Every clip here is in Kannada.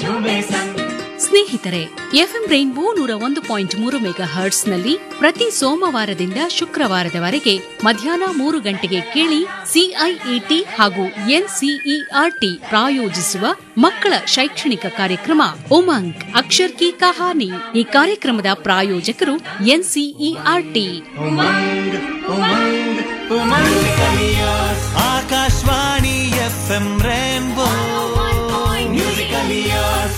ಸ್ನೇಹಿತರೆ ಎಫ್ಎಂ ರೈನ್ಬೋ ನೂರ ಒಂದು ಪಾಯಿಂಟ್ ಮೂರು ಮೆಗಾ ಹರ್ಟ್ಸ್ನಲ್ಲಿ ಪ್ರತಿ ಸೋಮವಾರದಿಂದ ಶುಕ್ರವಾರದವರೆಗೆ ಮಧ್ಯಾಹ್ನ ಮೂರು ಗಂಟೆಗೆ ಕೇಳಿ ಸಿಐಇಟಿ ಹಾಗೂ ಎನ್ಸಿಇಆರ್ಟಿ ಪ್ರಾಯೋಜಿಸುವ ಮಕ್ಕಳ ಶೈಕ್ಷಣಿಕ ಕಾರ್ಯಕ್ರಮ ಉಮಂಗ್ ಅಕ್ಷರ್ ಕಿ ಕಹಾನಿ ಈ ಕಾರ್ಯಕ್ರಮದ ಪ್ರಾಯೋಜಕರು ಎನ್ಸಿಇಆರ್ಟಿ ಉಮಂಗ್ ಉಮಂಗ್ ಉಮಂಗ್ ಕಲಿಯಾಸ್ Akashvani F M rainbow music ಕಲಿಯಾಸ್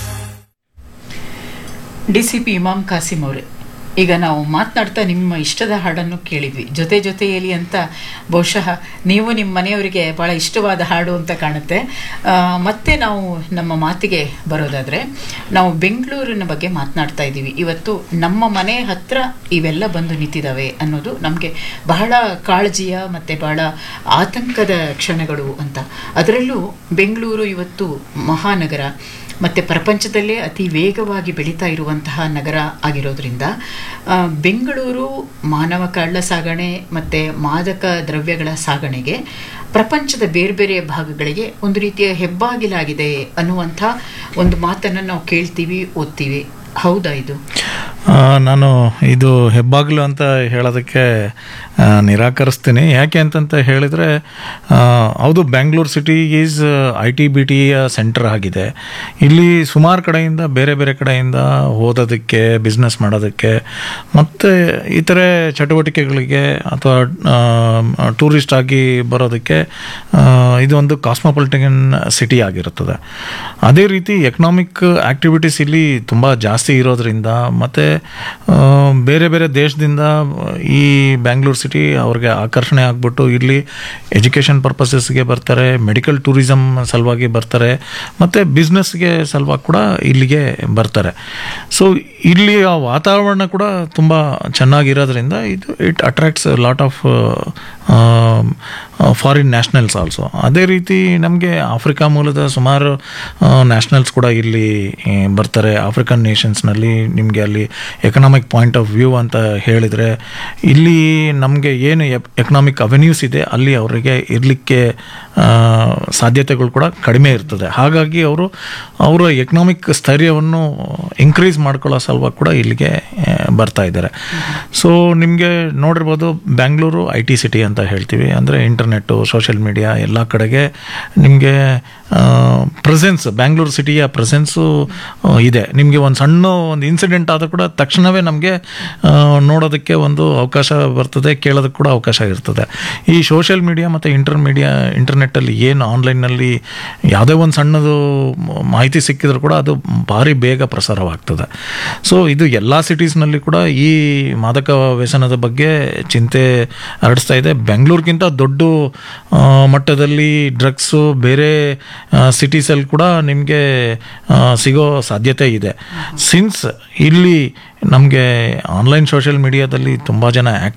D C P Imam Kasim ಅವರೇ ಈಗ ನಾವು ಮಾತನಾಡ್ತಾ ನಿಮ್ಮ ಇಷ್ಟದ ಹಾಡನ್ನು ಕೇಳಿದ್ವಿ ಜೊತೆ ಜೊತೆಯಲ್ಲಿ ಅಂತ ಬಹುಶಃ ನೀವು ನಿಮ್ಮ ಮನೆಯವರಿಗೆ ಭಾಳ ಇಷ್ಟವಾದ ಹಾಡು ಅಂತ ಕಾಣುತ್ತೆ ಆ, ಮತ್ತೆ ನಾವು ನಮ್ಮ ಮಾತಿಗೆ ಬರೋದಾದರೆ ನಾವು ಬೆಂಗಳೂರಿನ ಬಗ್ಗೆ ಮಾತನಾಡ್ತಾ ಇದ್ದೀವಿ ಇವತ್ತು ನಮ್ಮ ಮನೆ ಹತ್ರ ಇವೆಲ್ಲ ಬಂದು ನಿಂತಿದ್ದಾವೆ ಅನ್ನೋದು ನಮಗೆ ಬಹಳ ಕಾಳಜಿಯ ಮತ್ತು ಬಹಳ ಆತಂಕದ ಕ್ಷಣಗಳು ಅಂತ ಅದರಲ್ಲೂ ಬೆಂಗಳೂರು ಇವತ್ತು ಮಹಾನಗರ ಮತ್ತು ಪ್ರಪಂಚದಲ್ಲೇ ಅತಿ ವೇಗವಾಗಿ ಬೆಳೀತಾ ಇರುವಂತಹ ನಗರ ಆಗಿರೋದ್ರಿಂದ ಆ, ಬೆಂಗಳೂರು ಮಾನವ ಕಳ್ಳ ಸಾಗಣೆ ಮತ್ತು ಮಾದಕ ದ್ರವ್ಯಗಳ ಸಾಗಣೆಗೆ ಪ್ರಪಂಚದ ಬೇರೆ ಬೇರೆ ಭಾಗಗಳಿಗೆ ಒಂದು ರೀತಿಯ ಹೆಬ್ಬಾಗಿಲಾಗಿದೆ ಅನ್ನುವಂಥ ಒಂದು ಮಾತನ್ನು ನಾವು ಕೇಳ್ತೀವಿ ಓದ್ತೀವಿ ಹೌದಾ ಇದು ಆ, ನಾನು ಇದು ಹೆಬ್ಬಾಗಿಲು ಅಂತ ಹೇಳೋದಕ್ಕೆ ಆ, ನಿರಾಕರಿಸ್ತೀನಿ ಯಾಕೆ ಅಂತಂತ ಹೇಳಿದರೆ ಹೌದು Bangalore city is I T B ಟಿಯ ಸೆಂಟರ್ ಆಗಿದೆ ಇಲ್ಲಿ ಸುಮಾರು ಕಡೆಯಿಂದ ಬೇರೆ ಬೇರೆ ಕಡೆಯಿಂದ ಓದೋದಕ್ಕೆ ಬಿಸ್ನೆಸ್ ಮಾಡೋದಕ್ಕೆ ಮತ್ತು ಇತರೆ ಚಟುವಟಿಕೆಗಳಿಗೆ ಅಥವಾ ಟೂರಿಸ್ಟ್ ಆಗಿ ಬರೋದಕ್ಕೆ ಆ, ಇದು ಒಂದು ಕಾಸ್ಮೋಪಾಲಿಟನ್ ಸಿಟಿ ಆಗಿರುತ್ತದೆ ಅದೇ ರೀತಿ ಎಕನಾಮಿಕ್ ಆ್ಯಕ್ಟಿವಿಟೀಸ್ ಇಲ್ಲಿ ತುಂಬ ಜಾಸ್ತಿ ಇರೋದ್ರಿಂದ ಮತ್ತು ಬೇರೆ ಬೇರೆ ದೇಶದಿಂದ ಈ ಬ್ಯಾಂಗ್ಳೂರ್ ಸಿಟಿ ಅವ್ರಿಗೆ ಆಕರ್ಷಣೆ ಆಗ್ಬಿಟ್ಟು ಇಲ್ಲಿ ಎಜುಕೇಷನ್ ಪರ್ಪಸಸ್ಗೆ ಬರ್ತಾರೆ ಮೆಡಿಕಲ್ ಟೂರಿಸಮ್ ಸಲುವಾಗಿ ಬರ್ತಾರೆ ಮತ್ತು ಬಿಸ್ನೆಸ್ಗೆ ಸಲುವಾಗಿ ಕೂಡ ಇಲ್ಲಿಗೆ ಬರ್ತಾರೆ ಸೊ ಇಲ್ಲಿ ಆ ವಾತಾವರಣ ಕೂಡ ತುಂಬ ಚೆನ್ನಾಗಿರೋದ್ರಿಂದ ಇದು it attracts lot of foreign nationals also ಅದೇ ರೀತಿ ನಮಗೆ ಆಫ್ರಿಕಾ ಮೂಲದ ಸುಮಾರು ನ್ಯಾಷನಲ್ಸ್ ಕೂಡ ಇಲ್ಲಿ ಆ, ಬರ್ತಾರೆ ಆಫ್ರಿಕನ್ ನೇಷನ್ಸ್ನಲ್ಲಿ ನಿಮಗೆ ಅಲ್ಲಿ ಎಕನಾಮಿಕ್ ಪಾಯಿಂಟ್ ಆಫ್ ವ್ಯೂ ಅಂತ ಹೇಳಿದರೆ ಇಲ್ಲಿ ನಮಗೆ ಏನು ಎಕನಾಮಿಕ್ ಅವೆನ್ಯೂಸ್ ಇದೆ ಅಲ್ಲಿ ಅವರಿಗೆ ಇರಲಿಕ್ಕೆ ಸಾಧ್ಯತೆಗಳು ಕೂಡ ಕಡಿಮೆ ಇರ್ತದೆ ಹಾಗಾಗಿ ಅವರು ಅವರ ಎಕನಾಮಿಕ್ ಸ್ಥೈರ್ಯವನ್ನು ಇನ್ಕ್ರೀಸ್ ಮಾಡ್ಕೊಳ್ಳೋ ಸಲುವಾಗಿ ಕೂಡ ಇಲ್ಲಿಗೆ ಆ, ಬರ್ತಾ ಇದ್ದಾರೆ ಸೊ ನಿಮಗೆ ನೋಡಿರ್ಬೋದು ಬ್ಯಾಂಗ್ಳೂರು ಐ ಟಿ ಸಿಟಿ ಅಂತ ಹೇಳ್ತೀವಿ ಅಂದರೆ ಇಂಟರ್ನೆಟ್ಟು ಸೋಷಿಯಲ್ ಮೀಡಿಯಾ ಎಲ್ಲ ಕಡೆಗೆ ನಿಮಗೆ ಪ್ರೆಸೆನ್ಸ್ ಬ್ಯಾಂಗ್ಳೂರು ಸಿಟಿಯ ಪ್ರೆಸೆನ್ಸು ಇದೆ ನಿಮಗೆ ಒಂದು ಸಣ್ಣ ಒಂದು ಇನ್ಸಿಡೆಂಟ್ ಆದ ಕೂಡ ತಕ್ಷಣವೇ ನಮಗೆ ನೋಡೋದಕ್ಕೆ ಒಂದು ಅವಕಾಶ ಬರ್ತದೆ ಕೇಳೋದಕ್ಕೆ ಕೂಡ ಅವಕಾಶ ಇರ್ತದೆ ಈ ಸೋಷಿಯಲ್ ಮೀಡಿಯಾ ಮತ್ತು ಇಂಟರ್ ಮೀಡಿಯಾ ಇಂಟರ್ನೆಟ್ಟಲ್ಲಿ ಏನು ಆನ್ಲೈನ್ನಲ್ಲಿ ಯಾವುದೇ ಒಂದು ಸಣ್ಣದು ಮಾಹಿತಿ ಸಿಕ್ಕಿದ್ರು ಕೂಡ ಅದು ಭಾರಿ ಬೇಗ ಪ್ರಸಾರವಾಗ್ತದೆ ಸೊ ಇದು ಎಲ್ಲ ಸಿಟೀಸ್ನಲ್ಲಿ ಕೂಡ ಈ ಮಾದಕ ವ್ಯಸನದ ಬಗ್ಗೆ ಚಿಂತೆ ಹರಡಿಸ್ತಾ ಇದೆ ಬೆಂಗಳೂರಿಗಿಂತ ದೊಡ್ಡ ಆ, ಮಟ್ಟದಲ್ಲಿ ಡ್ರಗ್ಸು ಬೇರೆ ಸಿಟೀಸಲ್ಲಿ ಕೂಡ ನಿಮಗೆ ಸಿಗೋ ಸಾಧ್ಯತೆ ಇದೆ ಸಿನ್ಸ್ ಇಲ್ಲಿ ನಮಗೆ ಆನ್ಲೈನ್ ಸೋಷಿಯಲ್ ಮೀಡಿಯಾದಲ್ಲಿ ತುಂಬ ಜನ